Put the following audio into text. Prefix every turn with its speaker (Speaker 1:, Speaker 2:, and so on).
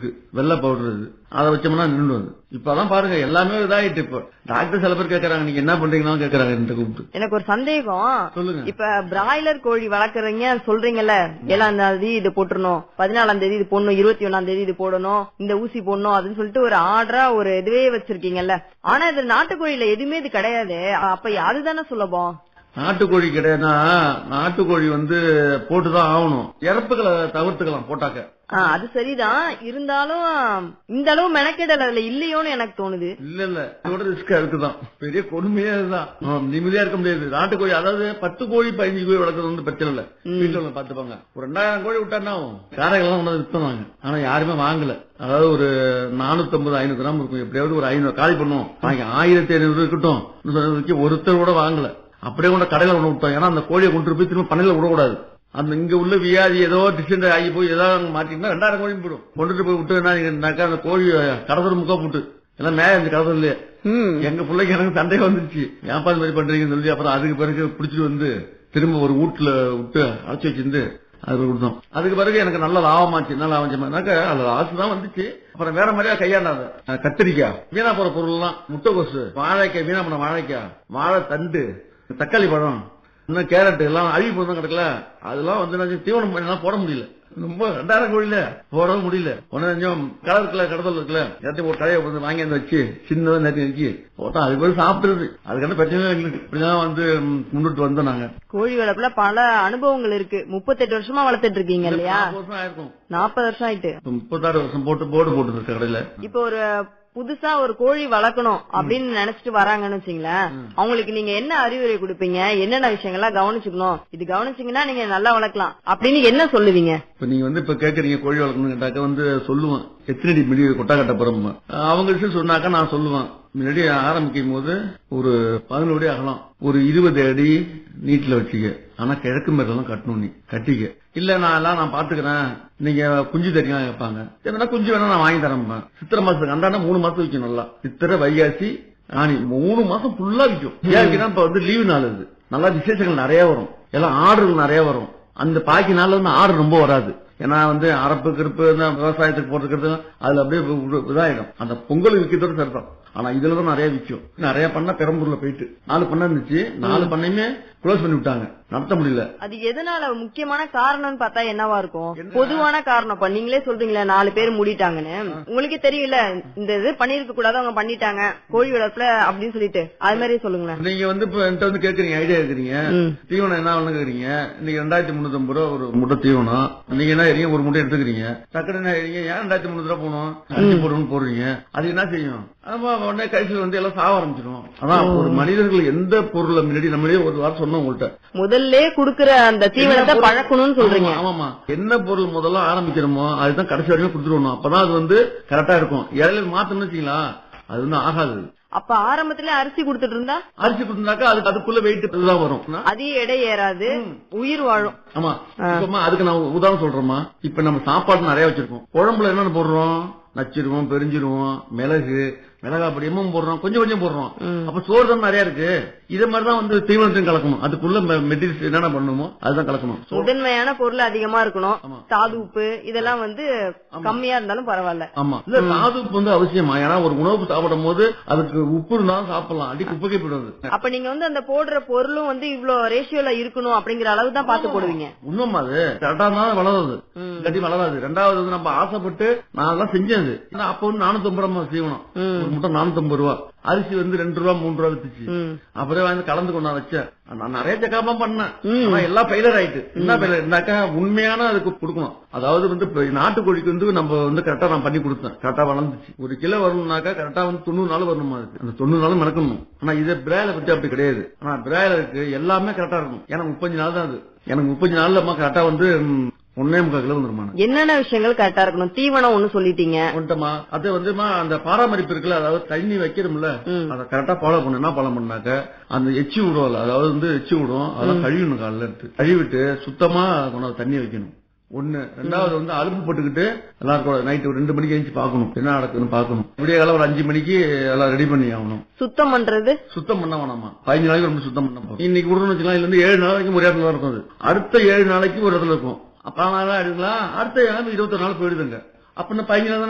Speaker 1: இருக்கு வெள்ளை பவுடர் இது அதை வச்சோம்னா நின்று வந்து இப்பதான் பாருங்க எல்லாமே இதாயிட்டு இப்போ டாக்டர் சில பேர் கேக்குறாங்க நீங்க என்ன பண்றீங்கன்னா கேக்குறாங்க என்கிட்ட கூப்பிட்டு
Speaker 2: எனக்கு ஒரு சந்தேகம்
Speaker 1: சொல்லுங்க
Speaker 2: இப்ப பிராய்லர் கோழி வளர்க்குறீங்க சொல்றீங்கல்ல ஏழாம் தேதி இது போட்டுறணும் பதினாலாம் தேதி இது போடணும் இருபத்தி ஒண்ணாம் தேதி இது போடணும் இந்த ஊசி போடணும் அப்படின்னு சொல்லிட்டு ஒரு ஆர்டரா ஒரு இதுவே வச்சிருக்கீங்கல்ல ஆனா இது நாட்டுக்கோழியில எதுவுமே இது கிடையாது அப்ப அதுதானே சுலபம்
Speaker 1: நாட்டுக்கோழி கிடையாதுன்னா நாட்டுக்கோழி வந்து போட்டுதான் ஆகணும் இறப்புகளை தவிர்த்துக்கலாம் போட்டாக்க
Speaker 2: ஆ, அது சரிதான் இருந்தாலும் இந்த அளவு மெனக்கெடல் அதுல இல்லையோன்னு எனக்கு தோணுது
Speaker 1: இல்ல இல்ல இதோட ரிஸ்க் அதுக்குதான் பெரிய கொடுமையே அதுதான் ஆமா, நிம்மதியா இருக்க முடியாது நாட்டுக்கோழி அதாவது பத்து கோழி பதினஞ்சு கோழி வளர்க்கறது வந்து பிரச்சனை இல்ல வீட்டுல உள்ள பாத்துப்பாங்க ஒரு ரெண்டாயிரம் கோழி விட்டாருன்னா காரைகள்லாம் கொண்டு வந்து வித்துவாங்க ஆனா யாருமே வாங்கல அதாவது ஒரு நானூத்தி ஐம்பது ஐநூறு கிராம் இருக்கும் எப்படியாவது ஒரு ஐநூறு காலி பண்ணுவோம் வாங்கி ஆயிரத்தி ஐநூறு இருக்கட்டும் இன்னும் சொல்றதுக்கு ஒருத்தர் கூட வாங்கல அப்படியே கொண்டு கடையில கொண்டு விட்டோம் ஏன்னா அந்த கோழியை கொண்டு போய் திரும்ப பண்ணையில விடக்கூடாது அந்த இங்க உள்ள வியாதி ஏதோ டிசென்ட் ஆகி போய் ஏதாவது மாட்டிங்கன்னா ரெண்டாயிரம் கோழி போயிடும் கொண்டுட்டு போய் விட்டுனாக்கா அந்த கோழி கடத்தல் முக்கா போட்டு எல்லாம் மேய அந்த கடத்தல் இல்லையே
Speaker 2: ம்
Speaker 1: எங்க பிள்ளைக்கு எனக்கு சந்தேகம் வந்துருச்சு ஏன்பா இந்த மாதிரி பண்றீங்கன்னு சொல்லி அப்புறம் அதுக்கு பிறகு பிடிச்சிட்டு வந்து திரும்ப ஒரு வீட்டுல விட்டு அழைச்சி வச்சிருந்து அது கொடுத்தோம் அதுக்கு பிறகு எனக்கு நல்ல லாபமாச்சு நல்ல லாபமாச்சுனாக்க அது லாஸ் தான் வந்துச்சு அப்புறம் வேற மாதிரியா கையாண்டாங்க அஹ் கத்திரிக்காய் வீணா போற பொருள் எல்லாம் முட்டைகோசு வாழைக்காய் வீணா பண்ண வாழைக்காய் வாழை தண்டு தக்காளி பழம் இன்னும் கேரட் எல்லாம் அழுகி போதும் கிடக்கல அதெல்லாம் வந்து நான் தீவனம் எல்லாம் போட முடியல ரொம்ப ரெண்டாயிரம் கோழில போடவும் முடியல ஒன்னு கொஞ்சம் கலர் கலர் கடத்தல் இருக்குல்ல எல்லாத்தையும் ஒரு கடையை வந்து வாங்கி வந்து வச்சு சின்னதா நேரத்தை நெருக்கி போட்டா அது போய் சாப்பிடுறது அதுக்கான பிரச்சனை எங்களுக்கு இப்படிதான் வந்து ம், முன்னிட்டு வந்தோம் நாங்க
Speaker 2: கோழி வளர்ப்புல பல அனுபவங்கள் இருக்கு முப்பத்தெட்டு வருஷமா வளர்த்துட்டு இருக்கீங்க இல்லையா
Speaker 1: நாற்பது வருஷம் ஆயிருக்கும்
Speaker 2: நாற்பது வருஷம் ஆயிட்டு
Speaker 1: இப்ப முப்பத்தாறு வருஷம் போட்டு போர்டு போட்டு இருக்க கடையில
Speaker 2: இப்போ ஒரு புதுசா ஒரு கோழி வளர்க்கணும் அப்படின்னு நினைச்சிட்டு வராங்கன்னு வச்சுங்களேன் அவங்களுக்கு நீங்க என்ன அறிவுரை கொடுப்பீங்க என்னென்ன விஷயங்கள்லாம் கவனிச்சுக்கணும் இது கவனிச்சீங்கன்னா நீங்க நல்லா வளர்க்கலாம் அப்படின்னு என்ன சொல்லுவீங்க
Speaker 1: இப்ப நீங்க வந்து இப்ப கேக்குறீங்க கோழி வளர்க்கணும் கேட்டாக்க வந்து சொல்லுவேன் எத்தனை அடி மிடி கொட்டா கட்ட போறோம் அவங்க விஷயம் சொன்னாக்கா நான் சொல்லுவேன் முன்னாடி ஆரம்பிக்கும் போது ஒரு பதினோரு அடி அகலம் ஒரு இருபது அடி நீட்ல வச்சுக்க ஆனா கிழக்கு மேலாம் கட்டணும் நீ கட்டிக்க இல்ல நான் எல்லாம் நான் பாத்துக்கிறேன் நீங்க குஞ்சு தரீங்க கேட்பாங்க என்னன்னா குஞ்சு வேணா நான் வாங்கி தரேன் சித்திரை மாசத்துக்கு அந்தாண்ட மூணு மாசம் விற்கும் நல்லா சித்திரை வைகாசி ஆனி மூணு மாசம் ஃபுல்லா விற்கும் ஏன் விற்கிறா இப்ப வந்து லீவு நாள் இது நல்லா விசேஷங்கள் நிறைய வரும் எல்லாம் ஆர்டர்கள் நிறைய வரும் அந்த பாக்கி நாள்ல வந்து ஆர்டர் ரொம்ப வராது ஏன்னா வந்து அரப்பு கிருப்பு இந்த விவசாயத்துக்கு போட்டுக்கிறது அதுல அப்படியே வி- இதாயிடும் அந்த பொங்கல் விற்கிறதோட சரிதான் ஆனா இதுல தான் நிறைய விற்கும் நிறைய பண்ண பெரம்பூர்ல போயிட்டு நாலு பண்ண இருந்துச்சு நாலு பண்ணையுமே க்ளோஸ் பண்ணி விட்டாங்க நடத்த முடியல
Speaker 2: அது எதனால முக்கியமான காரணம்னு பார்த்தா என்னவா இருக்கும் பொதுவான காரணம் இப்ப நீங்களே சொல்றீங்களே நாலு பேர் மூடிட்டாங்கன்னு உங்களுக்கே தெரியல இந்த இது பண்ணிருக்க கூடாது அவங்க பண்ணிட்டாங்க கோழி வளர்ப்புல அப்படின்னு சொல்லிட்டு அது மாதிரி சொல்லுங்களேன்
Speaker 1: நீங்க வந்து இப்ப என்கிட்ட வந்து கேக்குறீங்க ஐடியா கேக்குறீங்க
Speaker 2: ம்.
Speaker 1: தீவனம் என்ன வேணும் கேக்குறீங்க இன்னைக்கு ரெண்டாயிரத்தி முன்னூத்தி ஐம்பது ரூபா ஒரு முட்டை தீவனம் நீங்க என்ன செய்றீங்க ஒரு முட்டை எடுத்துக்கிறீங்க டக்குனு என்ன செய்றீங்க ஏன் ரெண்டாயிரத்தி முன்னூத்தி ரூபா போகணும் அரிசி போடணும்னு போடுறீங்க அது என்ன செய்யும் ஆமா உடனே கடைசியில் வந்து எல்லாம் சாவ ஆரம்பிச்சிடும் அதான் ஒரு மனிதர்கள் எந்த பொருளை முன்னாடி நம்மளே ஒரு வாரம் சொன்னோம் உங்கள்கிட்ட
Speaker 2: முதல்ல குடுக்கற அந்த தீவனத்தை பழக்கணும்னு சொல்றீங்க
Speaker 1: ஆமா, ஆமாமா என்ன பொருள் முதல்ல ஆரம்பிக்கிறோமோ அதுதான் கடைசி வரைக்கும் கொடுத்துருவோம் அப்பதான் அது வந்து கரெக்டா இருக்கும் இடையில மாத்தணும்னு வச்சுங்களா அது வந்து ஆகாது
Speaker 2: அப்ப ஆரம்பத்துல அரிசி கொடுத்துட்டு இருந்தா
Speaker 1: அரிசி கொடுத்தாக்கா அதுக்கு அதுக்குள்ள வெயிட் தான் வரும்
Speaker 2: அதிக எடை ஏறாது உயிர் வாழும்
Speaker 1: ஆமா இப்பமா அதுக்கு நான் உதாரணம் சொல்றேம்மா இப்ப நம்ம சாப்பாடு நிறைய வச்சிருக்கோம் குழம்புல என்னென்ன போடுறோம் நச்சிருவோம் பெருஞ்சிருவோம் மிளகு மிளகா பொடி எம்மம் போடுறோம் கொஞ்சம் கொஞ்சம் போடுறோம் அப்ப சோறு தான் நிறைய இருக்கு இதே மாதிரிதான் வந்து தீவனத்தையும் கலக்கணும் அதுக்குள்ள மெட்டீரியல்ஸ் என்னென்ன பண்ணணுமோ அதுதான் கலக்கணும் சோ-
Speaker 2: முதன்மையான பொருள் அதிகமா இருக்கணும்
Speaker 1: ஆமா.
Speaker 2: தாது உப்பு இதெல்லாம் வந்து கம்மியா இருந்தாலும் பரவாயில்ல
Speaker 1: ஆமா இல்ல தாது உப்பு வந்து அவசியமா ஏன்னா ஒரு உணவு சாப்பிடும் போது அதுக்கு உப்பு இருந்தாலும் சாப்பிடலாம் அடி குப்பைக்கே போயிடுது
Speaker 2: அப்ப நீங்க வந்து அந்த போடுற பொருளும் வந்து இவ்ளோ ரேஷியோல இருக்கணும் அப்படிங்கிற அளவு தான் பாத்து போடுவீங்க
Speaker 1: உண்மைமா அது கரெக்டா தான் வளருது இல்லாட்டி வளராது ரெண்டாவது வந்து நம்ம ஆசைப்பட்டு நான் அதெல்லாம் செஞ்சேன் அது ஏன்னா அப்ப வந்து நானூத்தி ஐம்பது ரூபா செய்யணும் ஒரு முட்டை நானூத்தி ஐம்பது ரூபா அரிசி வந்து ரெண்டு ரூபா மூணு ரூபா வித்துச்சு
Speaker 2: ம்.
Speaker 1: அப்புறம் வந்து கலந்து கொண்டு நான் வச்சேன் நான் நிறைய செக்காமா பண்ணேன் ஆனா எல்லாம் ஃபெயிலர் ஆயிட்டு என்ன ஃபெயிலர் இருந்தாக்கா உண்மையான அதுக்கு கொடுக்கணும் அதாவது வந்து இப்ப நாட்டுக்கோழிக்கு வந்து நம்ம வந்து கரெக்டா நான் பண்ணி கொடுத்தேன் கரெக்டா வளர்ந்துச்சு ஒரு கிலோ வரணும்னாக்கா கரெக்டா வந்து தொண்ணூறு நாள் வரணுமா அதுக்கு அந்த தொண்ணூறு நாளும் நடக்கணும் ஆனா இது பிராயில பத்தி அப்படி கிடையாது ஆனா பிராயிலருக்கு எல்லாமே கரெக்டா இருக்கும் எனக்கு முப்பஞ்சு நாள் தான் அது எனக்கு முப்பஞ்சு நாள்ல கரெக்டா வந்து ம், ஒன்னே முக்கால் கிலோ வந்துருமா
Speaker 2: என்னென்ன விஷயங்கள் கரெக்டா இருக்கணும் தீவனம் ஒண்ணு சொல்லிட்டீங்க
Speaker 1: ஒன்ட்டமா அது வந்துமா அந்த பராமரிப்பு இருக்குல்ல அதாவது தண்ணி வைக்கிறோம்ல
Speaker 2: ம்.
Speaker 1: அதை கரெக்டா ஃபாலோ பண்ண என்ன ஃபாலோ பண்ணாக்க அந்த எச்சி விடுவோம்ல அதாவது வந்து எச்சி விடும் அதெல்லாம் கழுவிடணும் காலைல எடுத்து கழுவிட்டு சுத்தமா கொண்டாந்து தண்ணி வைக்கணும் ஒண்ணு ரெண்டாவது வந்து அலுப்பு போட்டுக்கிட்டு எல்லாருக்கும் நைட்டு ஒரு ரெண்டு மணிக்கு எழுந்து பார்க்கணும் என்ன நடக்குதுன்னு பார்க்கணும் விடிய காலம் ஒரு அஞ்சு மணிக்கு எல்லாம் ரெடி பண்ணி ஆகணும்
Speaker 2: சுத்தம் பண்றது
Speaker 1: சுத்தம் பண்ண வேணாமா பதினஞ்சு நாளைக்கு ரொம்ப சுத்தம் பண்ண போதும் இன்னைக்கு விடணும்னு வச்சுக்கலாம் இதுல இருந்து ஏழு நாளைக்கு ஒரு இடத்துல இருக்கும் அது அடுத்த ஏழு நாளைக்கு ஒரு இடத்துல இருக்கும் அப்ப நாளா எடுக்கலாம் அடுத்த ஏழு இருபத்தொரு நாள் போயிடுதுங்க அப்ப இன்னும் பதினஞ்சு நாள் தானே